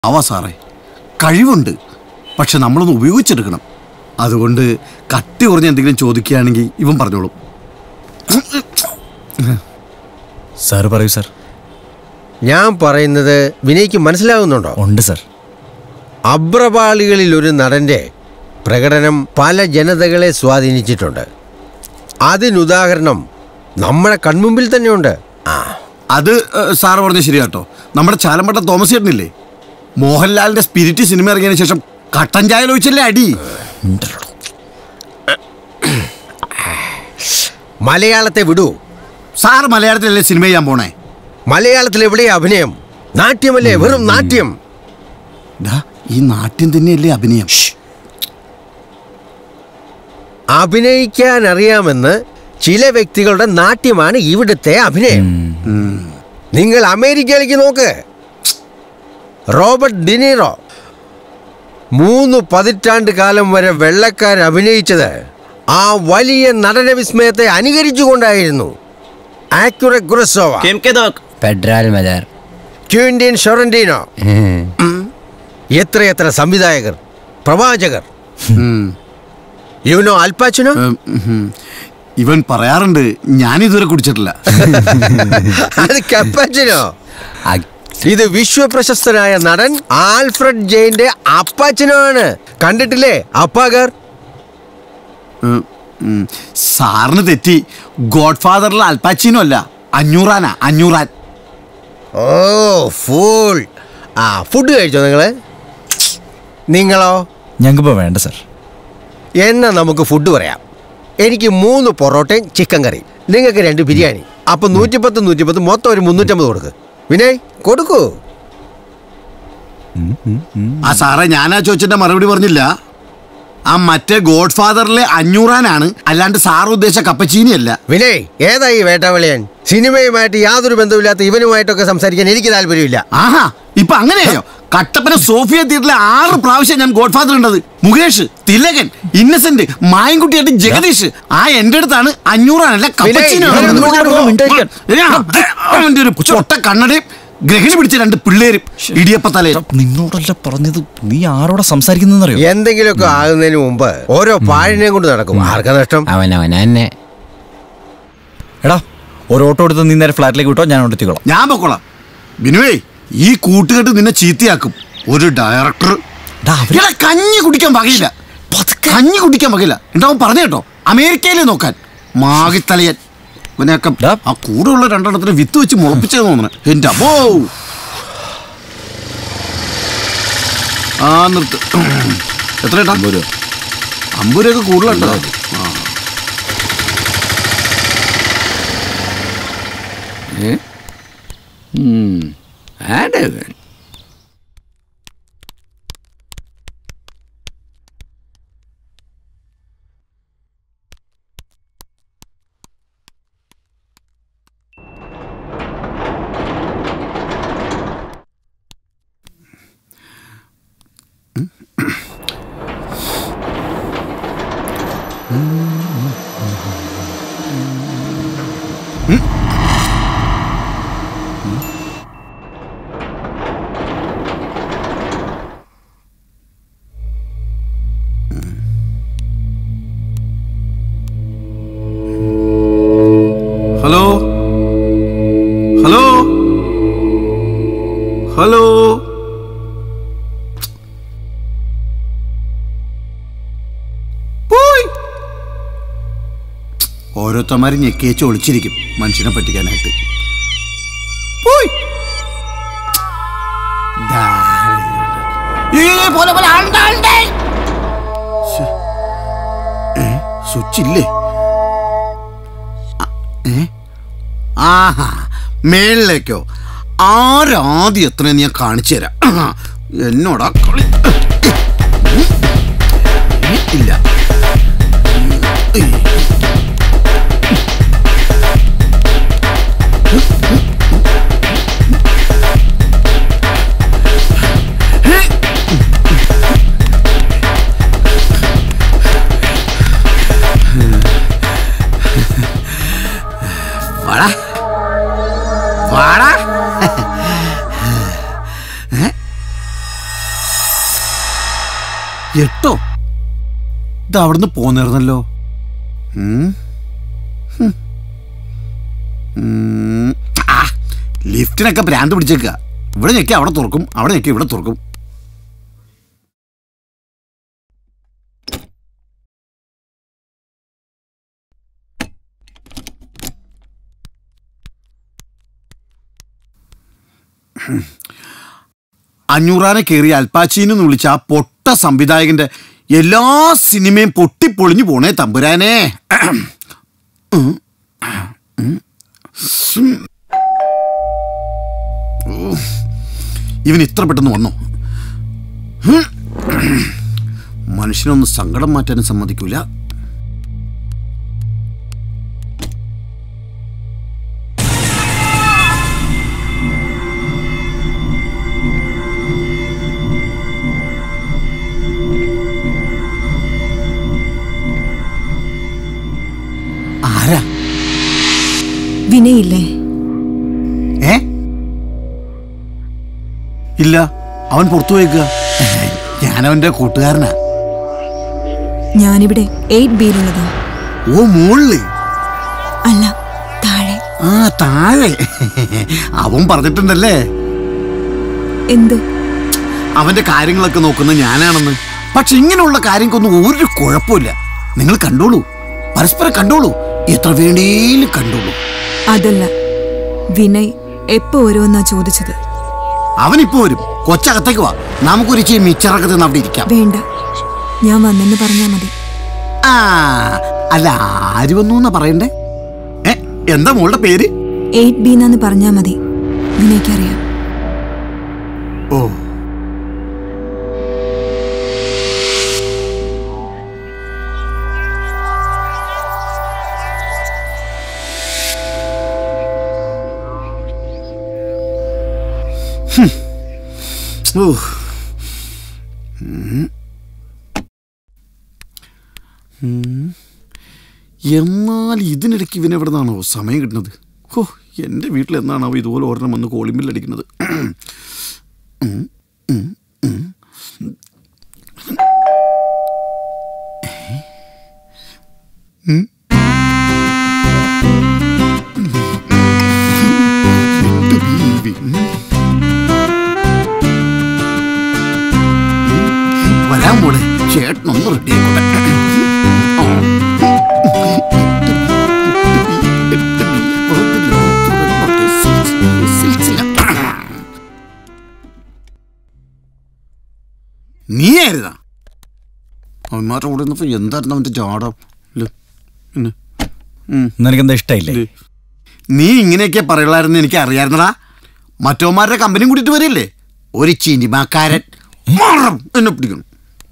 ആവാ സാറേ കഴിവുണ്ട് പക്ഷെ നമ്മളൊന്ന് ഉപയോഗിച്ചെടുക്കണം അതുകൊണ്ട് കട്ടി കുറഞ്ഞ എന്തെങ്കിലും ചോദിക്കുകയാണെങ്കിൽ ഇവൻ പറഞ്ഞോളും സാർ പറയൂ സാർ ഞാൻ പറയുന്നത് വിനയ്ക്ക് മനസ്സിലാകുന്നുണ്ടോ ഉണ്ട് സാർ അബ്രപാളികളിൽ ഒരു നടന്റെ പ്രകടനം പല ജനതകളെ സ്വാധീനിച്ചിട്ടുണ്ട് അതിനുദാഹരണം നമ്മുടെ കൺമുമ്പിൽ തന്നെയുണ്ട് ആ അത് ഏഹ്, സാറ് പറഞ്ഞ ശരിയാട്ടോ നമ്മുടെ ചാലമ്പട്ട തോമസ് ചേട്ടനില്ലേ മോഹൻലാലിന്റെ സ്പിരിറ്റ് സിനിമ ഇറങ്ങിയതിനു ശേഷം കട്ടൻ ചായ ലോചിച്ചല്ലേ അടി മലയാളത്തെ വിടൂ സാറ് മലയാളത്തിലല്ലേ സിനിമ ചെയ്യാൻ പോണേ മലയാളത്തിൽ എവിടെയാ അഭിനയം നാട്യമല്ലേ വെറും നാട്യം ഡാ, ഈ നാട്യം തന്നെയല്ലേ അഭിനയം അഭിനയിക്കാൻ അറിയാമെന്ന് ചില വ്യക്തികളുടെ നാട്യമാണ് ഇവിടുത്തെ അഭിനയം നിങ്ങൾ അമേരിക്കയിലേക്ക് നോക്ക് റോബർട്ട് ഡിനീറോ മൂന്ന് പതിറ്റാണ്ട് കാലം വരെ വെള്ളക്കാർ അഭിനയിച്ചത് ആ വലിയ നടന വിസ്മയത്തെ അനുകരിച്ചുകൊണ്ടായിരുന്നു ആക്യുറ ഗുറസോവ പെഡ്രാൽ മദർ ക്യൂൻഡിയൻ ഷൊറന്റീനോ എത്രയെത്ര സംവിധായകർ പ്രവാചകർ ഉം. യുനോ അൽപാച്ചിനോ ഉം, ഉം. ഇവൻ പറയാറുണ്ട് ഞാനിതുവരെ കുടിച്ചിട്ടില്ല അത് കപ്പാച്ചിനോ ഇത് വിശ്വപ്രശസ്തനായ നടൻ ആൽഫ്രഡ് ജെയിന്റെ അപ്പാച്ചനാണ് കണ്ടിട്ടില്ലേ അപ്പാഗർ ഉം, ഉം. സാറിന് തെറ്റി ഗോഡ് ഫാദറിൽ അൽപ്പാച്ചിനോ അല്ല അഞ്ഞൂറാനാ അഞ്ഞൂറാൻ ഓ ഫൂൾ ആ ഫുഡ് കഴിച്ചോ നിങ്ങള് നിങ്ങളോ ഞങ്ങൾക്കിപ്പോൾ വേണ്ട സാർ എന്നാ നമുക്ക് ഫുഡ് പറയാം എനിക്ക് മൂന്ന് പൊറോട്ടയും ചിക്കൻ കറി നിങ്ങൾക്ക് രണ്ട് ബിരിയാണി അപ്പൊ നൂറ്റിപ്പത്ത് നൂറ്റിപ്പത്ത് മൊത്തം ഒരു മുന്നൂറ്റമ്പത് കൊടുക്ക് വിനയ് കൊടുക്കൂ ആ സാറേ ഞാനാ ചോദിച്ചിട്ട് മറുപടി പറഞ്ഞില്ല ആ മറ്റേ ഗോഡ് ഫാദറിലെ അഞ്ഞൂറാനാണ് അല്ലാണ്ട് സാർ ഉദ്ദേശിച്ച കപ്പച്ചീനിയല്ല വിനയ് ഏതാ ഈ വേട്ടാവളിയൻ സിനിമയുമായിട്ട് യാതൊരു ബന്ധമില്ലാത്ത ഇവനുമായിട്ടൊക്കെ സംസാരിക്കാൻ എനിക്ക് താല്പര്യമില്ല ആഹാ ഇപ്പൊ അങ്ങനെയോ കട്ടപ്പന സോഫിയ തിയേറ്ററിലെ ആറ് പ്രാവശ്യം ഞാൻ ഗോഡ് ഫാദർ ഉണ്ടത് മുകേഷ് തിലകൻ ഇന്നസെന്റ് മായൻകുട്ടിയായിട്ട് ജഗദീഷ് ആ എന്റെ അടുത്താണ് അഞ്ഞൂറാനല്ല കപ്പച്ചീനി ഇവനെ ഉള്ളത്. വിളിച്ചോണ്ട് മിണ്ടാതിരിക്കാൻ. ഏ, അവന്റെ ഒരു പൊട്ട കണ്ണടയും ഗ്രഹിണി പിടിച്ച രണ്ട് പിള്ളേരും ഇടിയപ്പത്തലയും നിന്നോടല്ല പറഞ്ഞത് നീ ആരോടാ സംസാരിക്കുന്നറിയോ എന്തെങ്കിലുമൊക്കെ ആകുന്നതിന് മുമ്പ് ഓരോ പാഴിനെയും കൊണ്ട് നടക്കും ആർക്കാ നഷ്ടം അവൻ അവൻ എന്നെ എടാ ഒരു ഓട്ടോ എടുത്ത് നീ നേരെ ഫ്ലാറ്റിലേക്ക് വിട്ടോ ഞാൻ അവിടെ എത്തിക്കോളാം ഞാൻ പൊക്കോളാം ബിനുവേ ഈ കൂട്ടുകെട്ട് നിന്നെ ചീത്തയാക്കും ഒരു ഡയറക്ടർ ഡാ, അവര് എടാ, കഞ്ഞി കുടിക്കാൻ വകയില്ല കഞ്ഞി കുടിക്കാൻ വകയില്ല എന്താ പറഞ്ഞു കേട്ടോ അമേരിക്കയിലെ നോക്കാൻ മാകിത്തലയൻ ഇവനെയൊക്കെ ഡാ. ആ കൂടെയുള്ള രണ്ടെണ്ണത്തിന് വിത്ത് വെച്ച് മുളപ്പിച്ചത് തോന്നണേ എന്റെ അമ്മോ ആ നിർത്ത് എത്ര ഏട്ടാ അമ്പത് രൂപ അമ്പത് രൂപയൊക്കെ കൂടുതലുണ്ടോ ആ ആടവൻ ഹലോ ഹലോ ഹലോ പോയ്. ഓരോരുത്തന്മാര് ഞെക്കിയേച്ച് ഒളിച്ചിരിക്കും മനുഷ്യനെ പറ്റിക്കാനായിട്ട് പോയ്. ദാ. ഈ പോലെ പോലെ ആളുണ്ട്, ആളുണ്ട്. ശ്ശെ. ഏ, സ്വിച്ച് ഇല്ലേ ഏ? ആഹാ മേളിലേക്കോ ആരാദ്യം എത്രയെന്ന് ഞാൻ കാണിച്ചു തരാം എന്നോടാ കളി ഇല്ല വാടാ വാടാ ഏ? എട്ടോ ഇത് അവിടുന്ന് പോന്നിരുന്നല്ലോ ഉം. ഹും. ഉം. ആ, ലിഫ്റ്റിനൊക്കെ ഭ്രാന്ത് പിടിച്ചേക്കുക ഇവിടെ ഞെക്കി അവിടെ തുറക്കും അവിടെ ഞെക്കി ഇവിടെ തുറക്കും അഞ്ഞൂറാനെ കയറി അൽപ്പാച്ചീന്ന് എന്ന് വിളിച്ച ആ പൊട്ട സംവിധായകന്റെ എല്ലാ സിനിമയും പൊട്ടിപ്പൊളിഞ്ഞു പോണേ തമ്പുരാനെ ഉം. ഉം. ഉഫ്. ഇവൻ ഇത്ര പെട്ടെന്ന് വന്നോ ഉം. മനുഷ്യനൊന്ന് സങ്കടം മാറ്റാനും സമ്മതിക്കൂല ആരാ വിനയില്ലേ ഏ ഇല്ല അവൻ പുറത്തു പോയേക്കുക ഞാനവന്റെ കൂട്ടുകാരനാ ഞാനിവിടെ എയ്റ്റ് ബിയിലുള്ളതാ ഓ മുകളില് അല്ല താഴെ ആ താഴെ അവൻ പറഞ്ഞിട്ടുണ്ടല്ലേ എന്ത് അവന്റെ കാര്യങ്ങളൊക്കെ നോക്കുന്ന ഞാനാണെന്ന് പക്ഷെ ഇങ്ങനെയുള്ള കാര്യങ്ങൾക്കൊന്നും ഒരു കുഴപ്പമില്ല നിങ്ങൾ കണ്ടോളൂ പരസ്പരം കണ്ടോളൂ എത്ര വേണ്ടേലും കണ്ടോളൂ അതല്ല വിനയ് എപ്പോ വരുമെന്നാ ചോദിച്ചത് അവനിപ്പോ വരും കൊച്ചകത്തേക്ക് വാ നമുക്കൊരു ഇച്ചിരി മിച്ചറൊക്കെ തിന്ന് അവിടെ ഇരിക്കാം വേണ്ട ഞാൻ വന്നെന്ന് പറഞ്ഞാ മതി ആ അല്ല ആര് വന്നു എന്നാ പറയണ്ടേ ഏ എന്താ മോളുടെ പേര് എയ്റ്റ് ബി എന്നാന്ന് പറഞ്ഞാ മതി വിനയ്ക്കറിയാം ഓ ഹും. ഓ. ഉം. ഉം. എന്നാൽ ഇതിനിടയ്ക്ക് ഇവനെവിടെ നിന്നാണോ സമയം കിട്ടുന്നത് ഓ എൻ്റെ വീട്ടിൽ എന്നാണോ ഇതുപോലെ ഒരെണ്ണം വന്ന് കോളിമ്പില്ലടിക്കുന്നത് വരാൻ പോണേ ചേട്ടനൊന്ന് റെഡി ആയിക്കോട്ടെ നീയായിരുന്നാ അവന്മാരുടെ കൂടെ നിന്നപ്പോ എന്തായിരുന്നു അവന്റെ ജാടം ഇല്ല. പിന്നെ നിനക്കെന്താ ഇഷ്ടമായില്ലേ ഇല്ലേ? നീ ഇങ്ങനെയൊക്കെ പറയുള്ളായിരുന്നു എനിക്ക് അറിയായിരുന്നടാ മറ്റോമാരുടെ കമ്പനി കൂട്ടിട്ട് വരില്ലേ ഒരു ചിനിമാക്കാരൻ മാറും എന്നെ പിടിക്കണം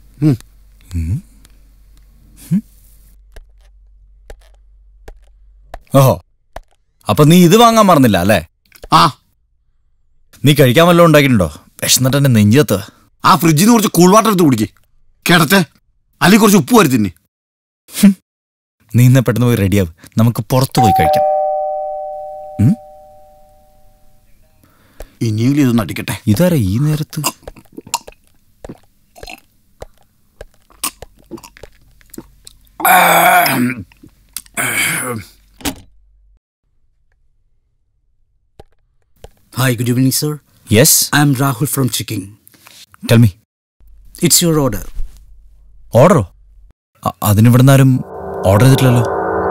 ഓഹോ അപ്പൊ നീ ഇത് വാങ്ങാൻ മറന്നില്ല അല്ലേ ആ നീ കഴിക്കാൻ വല്ലതും ഉണ്ടാക്കിയിട്ടുണ്ടോ വിശന്നിട്ട് എന്നെ നെഞ്ചത്ത് ആ ഫ്രിഡ്ജിൽ നിന്ന് കുറച്ച് കൂൾ വാട്ടർ എടുത്ത് കുടിക്കേ കേടത്തെ അല്ലെങ്കിൽ കുറച്ച് ഉപ്പ് വരി തിന്നെ നീ ഇന്ന് പെട്ടെന്ന് പോയി റെഡിയാവും നമുക്ക് പുറത്തു പോയി കഴിക്കാം ഇനിയെങ്കിലും ഇതൊന്ന് അടിക്കട്ടെ ഇതാരാ ഈ നേരത്ത് Hi, good evening, sir. Yes I'm Rahul from Chicking. Tell me It's your order. ഓർഡറോ അതിനിവിടുന്ന് ആരും ഓർഡർ ചെയ്തിട്ടില്ലല്ലോ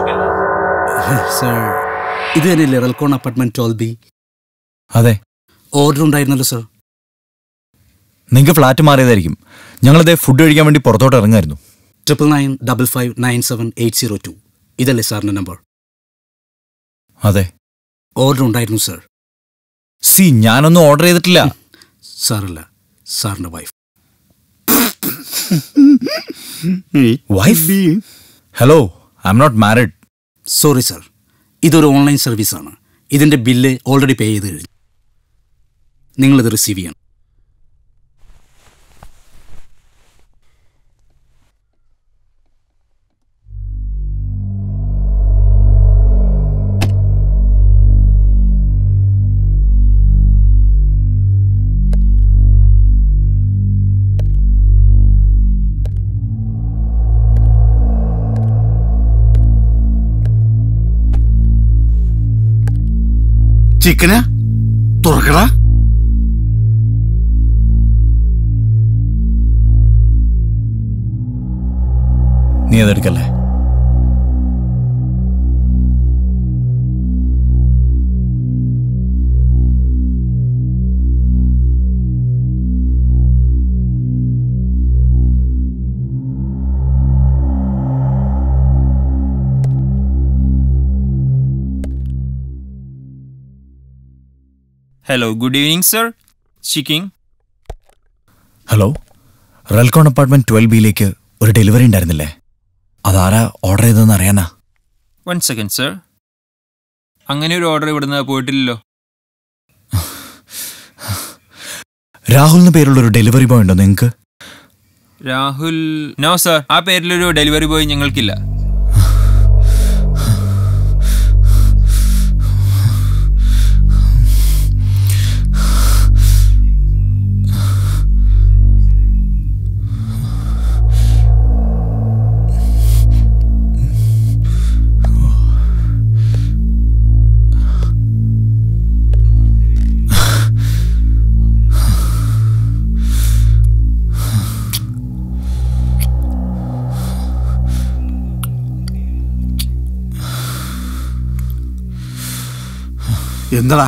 സർ ഇത് തന്നെയല്ലേ റെൽക്കോൺ അപ്പാർട്ട്മെന്റ് ട്വൽവ് ബി അതെ ഓർഡർ ഉണ്ടായിരുന്നല്ലോ സർ നിങ്ങൾക്ക് ഫ്ലാറ്റ് മാറിയതായിരിക്കും ഞങ്ങളിതേ ഫുഡ് കഴിക്കാൻ വേണ്ടി പുറത്തോട്ട് ഇറങ്ങായിരുന്നു triple nine double five nine seven eight zero two ഇതല്ലേ സാറിന്റെ നമ്പർ അതെ ഓർഡർ ഉണ്ടായിരുന്നു സർ സി ഞാനൊന്നും ഓർഡർ ചെയ്തിട്ടില്ല സാറല്ല സാറിന്റെ wife wife hello I am not married sorry sir ഇതൊരു ഓൺലൈൻ സർവീസാണ് ഇതിന്റെ ബില്ല് ഓൾറെഡി പേ ചെയ്ത് കഴിഞ്ഞു നിങ്ങളിത് റിസീവ് ചെയ്യണം ചിക്കനാ തുറക്കടാ നീ അതെടുക്കല്ലേ Hello, good evening, sir. Speaking. Hello Relcon apartment twelve ബിയിലേക്ക് ഒരു ഡെലിവറി ഉണ്ടായിരുന്നില്ലേ അതാരാ ഓർഡർ ചെയ്തതെന്ന് അറിയാനാ One second, sir. അങ്ങനെ ഒരു ഓർഡർ ഇവിടുന്ന് പോയിട്ടില്ലല്ലോ രാഹുൽ എന്ന് പേരുള്ള ഒരു ഡെലിവറി ബോയ് ഉണ്ടോ നിങ്ങൾക്ക് രാഹുൽ നോ സർ ആ പേരിലൊരു ഡെലിവറി ബോയ് ഞങ്ങൾക്കില്ല എന്താടാ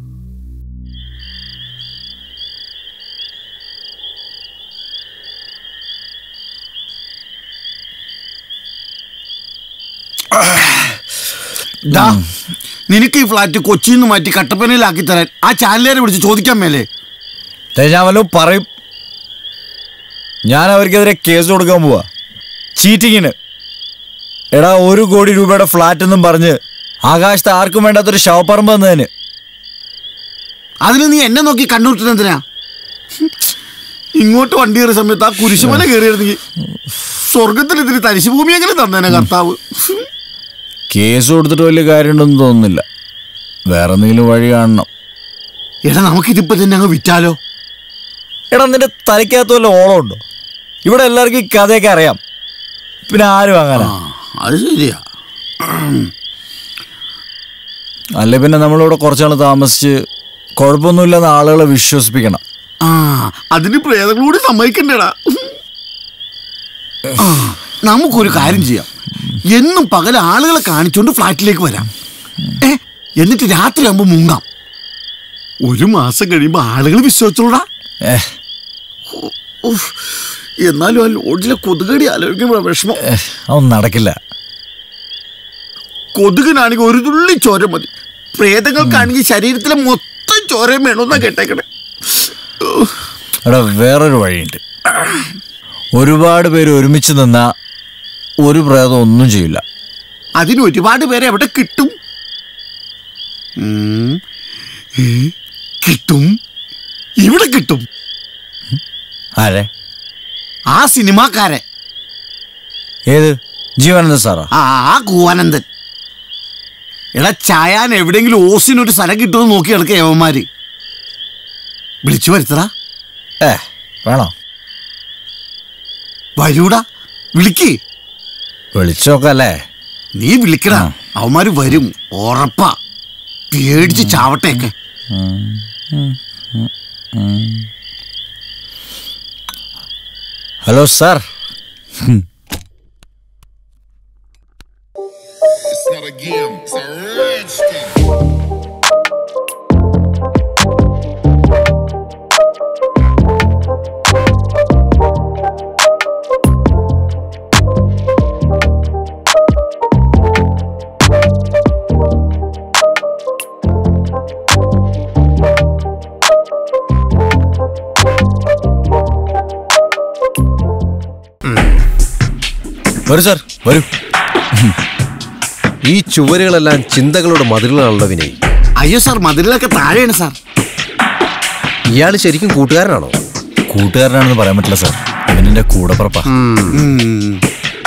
ഡാ, നിനക്ക് ഈ ഫ്ലാറ്റ് കൊച്ചിയിൽ നിന്ന് മാറ്റി കട്ടപ്പനയിലാക്കി തരാൻ ആ ചാനലുകാരെ വിളിച്ച് ചോദിക്കാൻ മേലേ ദേ, ഞാൻ വല്ലതും പറയും ഞാൻ അവർക്കെതിരെ കേസ് കൊടുക്കാൻ പോവാ ചീറ്റിങ്ങിന് എടാ ഒരു കോടി രൂപയുടെ ഫ്ലാറ്റ് എന്നും പറഞ്ഞ് ആകാശത്ത് ആർക്കും വേണ്ടാത്തൊരു ശവപ്പറമ്പ് എന്നതിന് അതിന് നീ എന്നെ നോക്കി കണ്ണൂട്ടിനെന്തിനാ ഇങ്ങോട്ട് വണ്ടി കയറിയ സമയത്ത് ആ കുരിശുമല കയറിയിരുന്നെങ്കിൽ സ്വർഗത്തിൽ ഇതിന് തരിശു ഭൂമിയെങ്കിലും തന്നേനെ കർത്താവ് കേസ് കൊടുത്തിട്ട് വലിയ കാര്യമുണ്ടെന്ന് തോന്നുന്നില്ല വേറെ എന്തെങ്കിലും വഴി കാണണം എടാ നമുക്കിതിപ്പോ തന്നെ അങ്ങ് വിറ്റാലോ എടാ നിന്റെ തലയ്ക്കകത്ത് വല്ല ഓളം ഉണ്ടോ ഇവിടെ എല്ലാവർക്കും ഈ കഥയൊക്കെ അറിയാം പിന്നെ ആര് വാങ്ങാനാ അത് ശരിയാ അല്ലെ പിന്നെ നമ്മളിവിടെ കുറച്ചാൾ താമസിച്ച് കുഴപ്പമൊന്നുമില്ലെന്ന് ആളുകളെ വിശ്വസിപ്പിക്കണം ആ അതിന് പ്രേതങ്ങളൂടി സമ്മതിക്കണ്ടേടാ ആ, നമുക്കൊരു കാര്യം ചെയ്യാം എന്നും പകൽ ആളുകളെ കാണിച്ചോണ്ട് ഫ്ലാറ്റിലേക്ക് വരാം ഏ എന്നിട്ട് രാത്രി ആകുമ്പോ മുങ്ങാം ഒരു മാസം കഴിയുമ്പോ ആളുകൾ വിശ്വസിച്ചോടാ ഏഹ് ഉഫ്, എന്നാലും ആ ലോഡ്ജിലെ കൊതുകടി ആലോചിക്കുമ്പോ വിഷമം ഏഹ്, അതൊന്നും നടക്കില്ല കൊതുകിനാണെങ്കിൽ ഒരു തുള്ളി ചോര മതി പ്രേതങ്ങൾക്കാണെങ്കിൽ ശരീരത്തിലെ മൊത്തം ചോരയും വേണമെന്നാ കേട്ടേക്കണേ എടാ വേറൊരു വഴിയുണ്ട് ഒരുപാട് പേര് ഒരുമിച്ച് നിന്നാ ഒരു പ്രേതം ഒന്നും ചെയ്യില്ല അതിന് ഒരുപാട് പേരെ എവിടെ കിട്ടും ഉം. ഏ? കിട്ടും ഇവിടെ കിട്ടും ആരെ ആ സിനിമാക്കാരെ ഏത് ജീവാനന്ദ സാറാ ആ ആ കൂവാനന്ദൻ എടാ ചായാൻ എവിടെയെങ്കിലും ഓസിനൊരു സ്ഥലം കിട്ടുമെന്ന് നോക്കി കിടക്കുക യവന്മാര് വിളിച്ചു വരുത്തടാ ഏ വേണോ വരൂടാ വിളിക്ക് വിളിച്ചോക്കല്ലേ നീ വിളിക്കടാ അവന്മാര് വരും ഉറപ്പാ പേടിച്ച് ചാവട്ടെയൊക്കെ hello sir It's not a game, it's a rich thing. വരൂ സാർ വരൂ ഈ ചുവരുകളെല്ലാം ചിന്തകളുടെ മതിലുകളാണല്ലോ വിനയ് അയ്യോ സാർ മതിലൊക്കെ താഴെയാണ് സാർ ഇയാൾ ശരിക്കും കൂട്ടുകാരനാണോ കൂട്ടുകാരനാണെന്ന് പറയാൻ പറ്റില്ല സാർ ഇവനെന്റെ കൂടപ്പുറപ്പാ ഉം.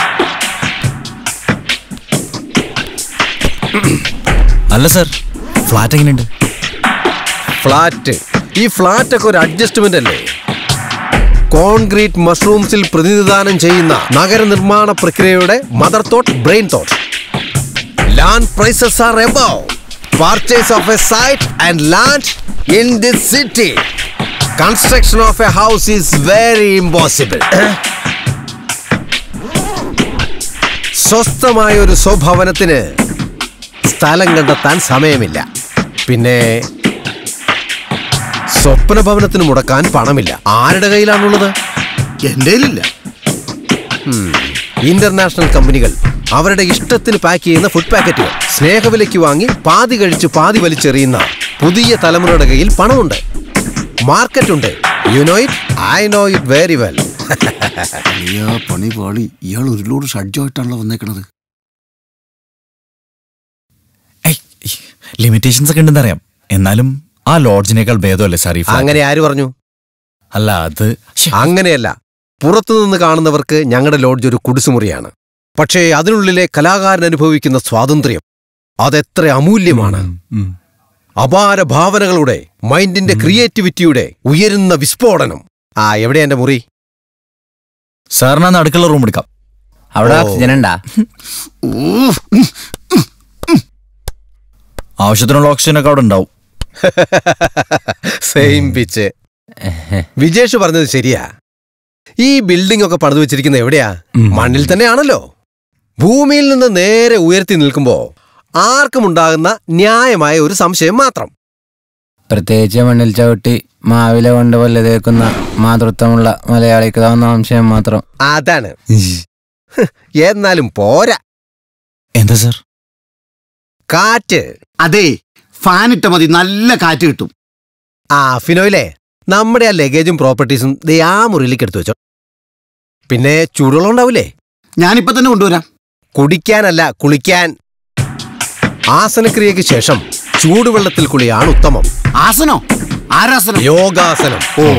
അല്ല സാർ ഫ്ലാറ്റ് എങ്ങനെയുണ്ട് ഫ്ലാറ്റ് ഈ ഫ്ലാറ്റ് ഒക്കെ ഒരു അഡ്ജസ്റ്റ്മെന്റ് അല്ലേ കോൺക്രീറ്റ് മഷ്റൂംസിൽ പ്രതിനിധാനം ചെയ്യുന്ന നഗരനിർമ്മാണ പ്രക്രിയയുടെ mother thought brain thought land prices are above purchase of a site and land in this city. Construction of a house is very impossible. സ്വസ്ഥമായ ഒരു സ്വഭവനത്തിന് സ്ഥലം കണ്ടെത്താൻ സമയമില്ല പിന്നെ സ്വപ്ന ഭവനത്തിന് മുടക്കാൻ പണമില്ല ആരുടെ കയ്യിലാണുള്ളത് എന്റെ കയ്യിലില്ല ഇന്റർനാഷണൽ കമ്പനികൾ അവരുടെ ഇഷ്ടത്തിന് പാക്ക് ചെയ്യുന്ന ഫുഡ് പാക്കറ്റുകൾ സ്നേഹവിലയ്ക്ക് വാങ്ങി പാതി കഴിച്ച് പാതി വലിച്ചെറിയുന്ന പുതിയ തലമുറയുടെ കയ്യിൽ പണമുണ്ട് മാർക്കറ്റ് ഉണ്ട് you know it I know it very well അയ്യോ പണി പാളി ഇയാൾ ഒരു ലോഡ് ഷഡ്ജമായിട്ടാണല്ലോ വന്നേക്കണത് ലിമിറ്റേഷൻസ് ഒക്കെ ഉണ്ടെന്ന് അറിയാം എന്നാലും ആ ലോഡ്ജിനേക്കാൾ ഭേദമല്ലേ സാർ ഈ flat? അങ്ങനെ ആര് പറഞ്ഞു അല്ല അത് ശ്ശെ, അങ്ങനെയല്ല പുറത്തുനിന്ന് കാണുന്നവർക്ക് ഞങ്ങളുടെ ലോഡ്ജ് ഒരു കുടിസുമുറിയാണ് പക്ഷേ അതിനുള്ളിലെ കലാകാരൻ അനുഭവിക്കുന്ന സ്വാതന്ത്ര്യം അതെത്ര അമൂല്യമാണ് ഉം. അപാര ഭാവനകളുടെ മൈൻഡിന്റെ ക്രിയേറ്റിവിറ്റിയുടെ ഉയരുന്ന വിസ്ഫോടനം ആ എവിടെയാ എന്റെ മുറി സാറിനാന്ന് അടുക്കള റൂം എടുക്കാം അവിടെ ഓ. ഓക്സിജൻ ഉണ്ടാ ഊഫ്. ആവശ്യത്തിനുള്ള ഓക്സിജൻ ഒക്കെ അവിടെ ഉണ്ടാവും സെയിം പിച്ച് വിജേഷ് പറഞ്ഞത് ശരിയാ ഈ ബിൽഡിംഗ് ഒക്കെ പണിതു വെച്ചിരിക്കുന്നത് എവിടെയാ ഉം. മണ്ണിൽ തന്നെയാണല്ലോ ഭൂമിയിൽ നിന്ന് നേരെ ഉയർത്തി നിൽക്കുമ്പോ ആർക്കും ഉണ്ടാകുന്ന ന്യായമായ ഒരു സംശയം മാത്രം പ്രത്യേകിച്ച് മണ്ണിൽ ചവിട്ടി മാവില കൊണ്ട് വല്ല തേക്കുന്ന മാതൃത്വമുള്ള മലയാളിക്ക് തോന്നുന്ന സംശയം മാത്രം അതാണ് ഹ്, എന്നാലും പോരാ എന്താ സാർ കാറ്റ് അതെ ഫാൻ ഇട്ട മതി നല്ല കാറ്റ് കിട്ടും ആ ഫിനോയിലെ നമ്മുടെ ആ ലഗേജും പ്രോപ്പർട്ടീസും ദേ ആ മുറിയിലേക്ക് എടുത്തു വെച്ചോ പിന്നെ ചൂടുവെള്ളം ഉണ്ടാവില്ലേ ഞാനിപ്പോ തന്നെ കൊണ്ടുവരാം കുടിക്കാനല്ല കുളിക്കാൻ ആസനക്രിയയ്ക്ക് ശേഷം ചൂടുവെള്ളത്തിൽ കുളിയാണ് ഉത്തമം ആസനോ ആരാസനം യോഗാസനം ഓ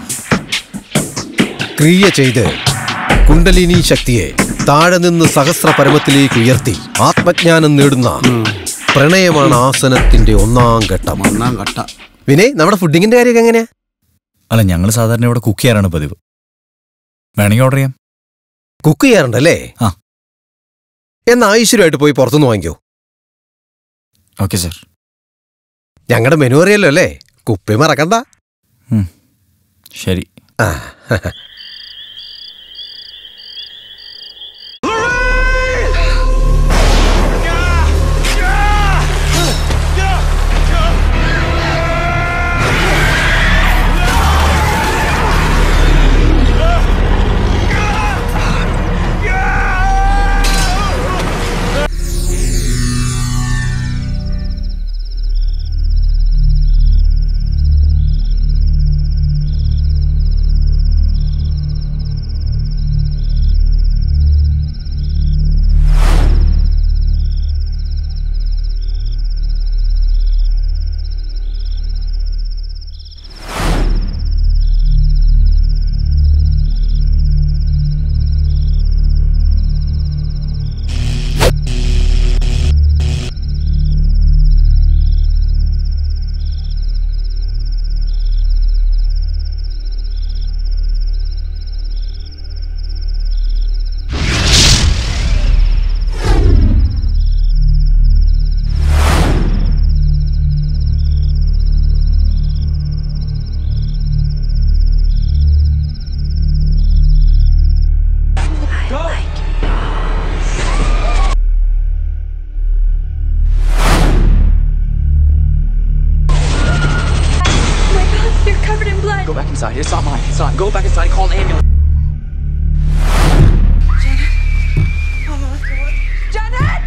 ക്രിയ ചെയ്ത് കുണ്ടലിനി ശക്തിയെ താഴെ നിന്ന് സഹസ്ര പരമത്തിലേക്ക് ഉയർത്തി ആത്മജ്ഞാനം നേടുന്ന പ്രണയമാണ് ആസനത്തിന്റെ ഒന്നാം ഘട്ടം ഒന്നാം കട്ട വിനയ് നമ്മുടെ ഫുഡിങ്ങിന്റെ കാര്യമൊക്കെ എങ്ങനെയാ അല്ല ഞങ്ങൾ സാധാരണ ഇവിടെ കുക്ക് ചെയ്യാറാണ് പതിവ് വേണമെങ്കിൽ ഓർഡർ ചെയ്യാം കുക്ക് ചെയ്യാറുണ്ടല്ലേ ആ. എന്നാ ഐശ്വര്യമായിട്ട് പോയി പുറത്തുനിന്ന് വാങ്ങിക്കോ ഓക്കെ സാർ ഞങ്ങളുടെ മെനു അറിയല്ലോ അല്ലേ കുപ്പി മറക്കണ്ട ശരി ആ You're covered in blood. Go back inside. It's not mine. It's not. Go back inside. Call an ambulance. Janet!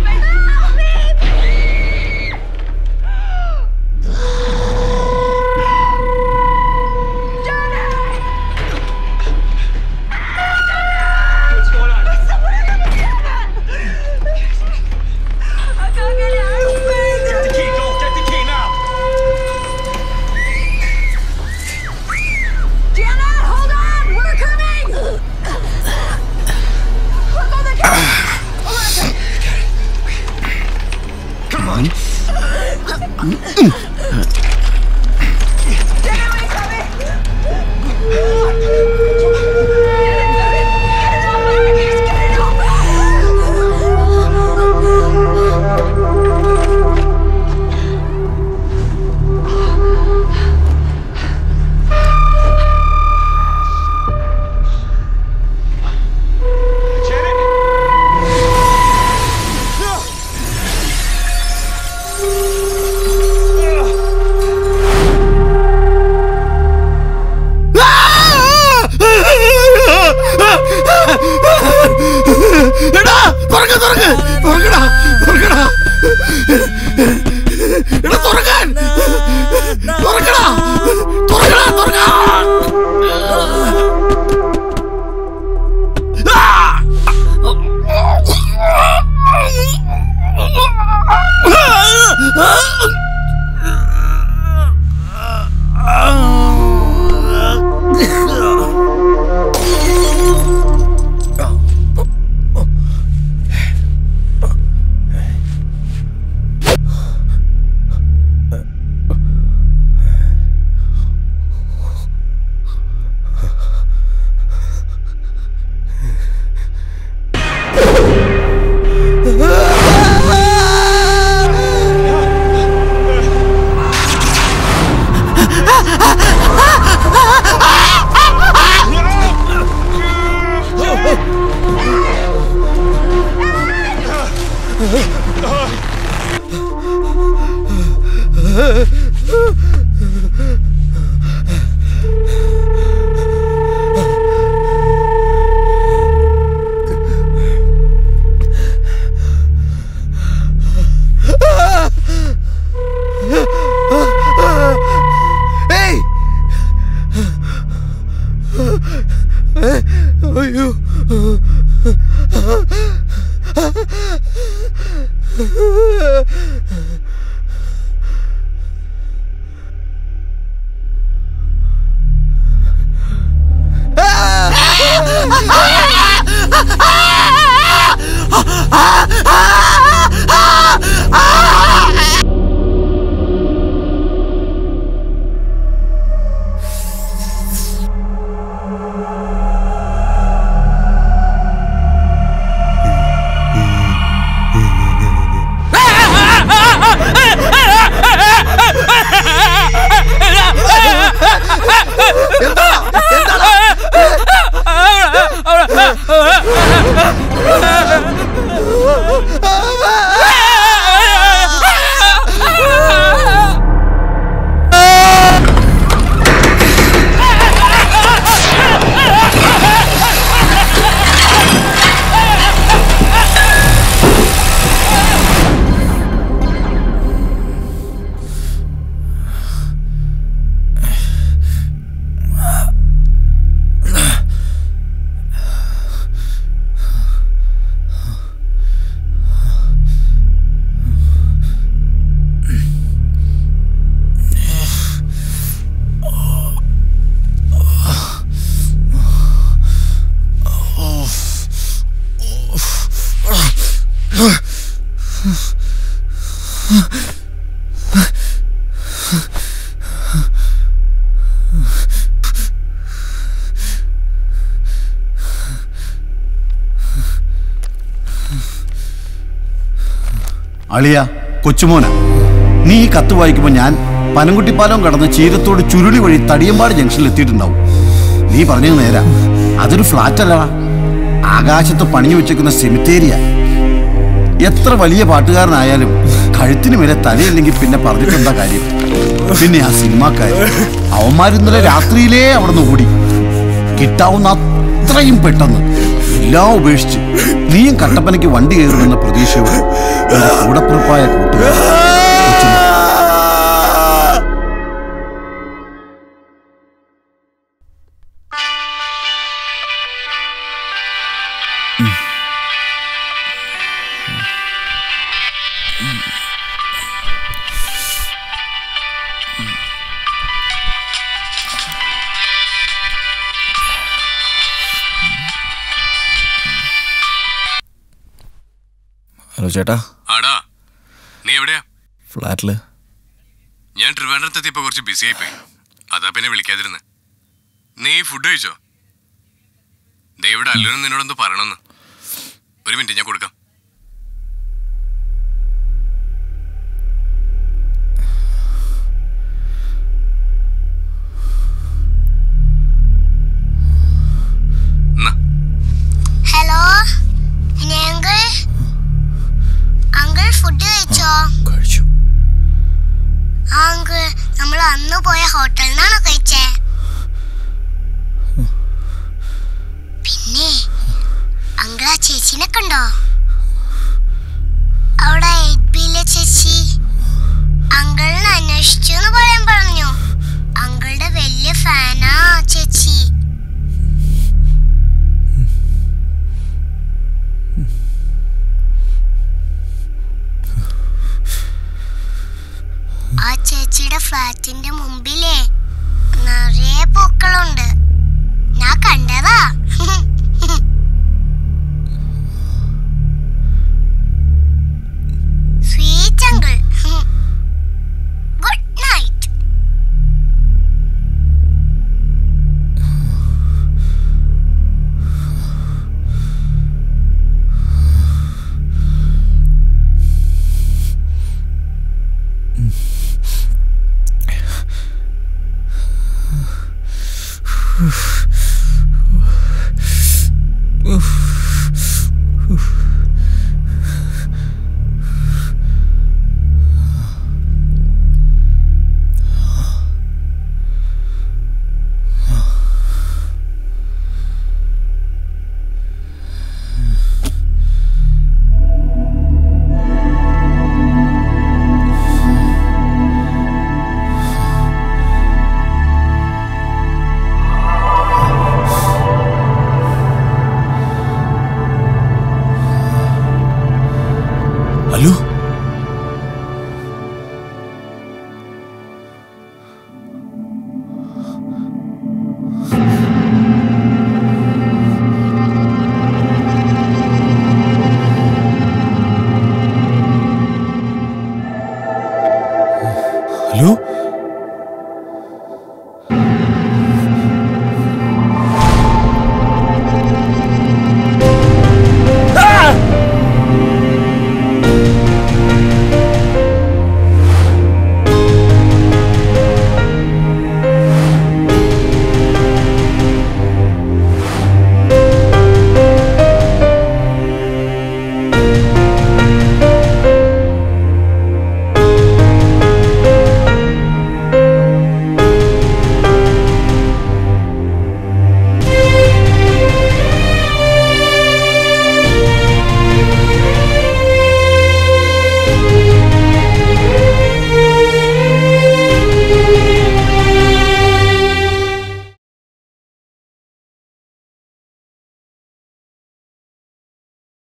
Janet! അളിയ കൊച്ചുമോന നീ ഈ കത്ത് വായിക്കുമ്പോൾ ഞാൻ പനംകുട്ടിപ്പാലം കടന്ന് ചീരത്തോട് ചുരുളി വഴി തടിയമ്പാട് ജംഗ്ഷനിൽ എത്തിയിട്ടുണ്ടാവും നീ പറഞ്ഞത് നേരാ അതൊരു ഫ്ലാറ്റ് അല്ലടാ ആകാശത്ത് പണിഞ്ഞു വെച്ചേക്കുന്ന സെമിത്തേരിയ എത്ര വലിയ പാട്ടുകാരനായാലും കഴുത്തിന് മേലെ തലയില്ലെങ്കിൽ പിന്നെ പറഞ്ഞിട്ടെന്താ കാര്യം പിന്നെ ആ സിനിമാക്കാര് അവന്മാരിന്നലെ രാത്രിയിലേ അവിടുന്ന് ഓടി കിട്ടാവുന്ന അത്രയും പെട്ടെന്ന് എല്ലാം ഉപേക്ഷിച്ച് നീയും കട്ടപ്പനയ്ക്ക് വണ്ടി കയറുമെന്ന പ്രതീക്ഷയോടെ എന്റെ കൂടപ്പുറപ്പായ കൂട്ടുകാർ ഹലോ ചേട്ടാ ആടാ നീ എവിടെയാ ഫ്ലാറ്റില് ഞാൻ ട്രിവാൻഡ്രത്തെത്തിയപ്പോ കുറച്ച് ബിസി ആയിപ്പോയി അതാ പിന്നെ വിളിക്കാതിരുന്ന് നീ ഫുഡ് കഴിച്ചോ ദേ ഇവിടെ അല്ലൂരും നിന്നോടൊന്ന് പറയണമെന്ന് ഒരു മിനിറ്റ് ഞാൻ കൊടുക്കാം ഹലോ പിന്നെ അങ്കിൾ അങ്കിൾ ഫുഡ് കഴിച്ചോ കഴിച്ചു ആ അങ്കിൾ നമ്മൾ അന്ന് പോയ ഹോട്ടലിൽ നിന്നാണോ കഴിച്ചേ പിന്നെ അങ്കിൾ ആ ചേച്ചിനെ കണ്ടോ അവിടെ എയ്റ്റ് ബിയിലെ ചേച്ചി അങ്കിളിനെ അന്വേഷിച്ചു എന്ന് പറയാൻ പറഞ്ഞു അങ്കിളുടെ വലിയ ഫാനാ ആ ചേച്ചി ആ ചേച്ചിയുടെ ഫ്ലാറ്റിന്റെ മുമ്പിലേ നിറയെ പൂക്കളുണ്ട് ഞാൻ കണ്ടതാ sweet uncle good night Oof.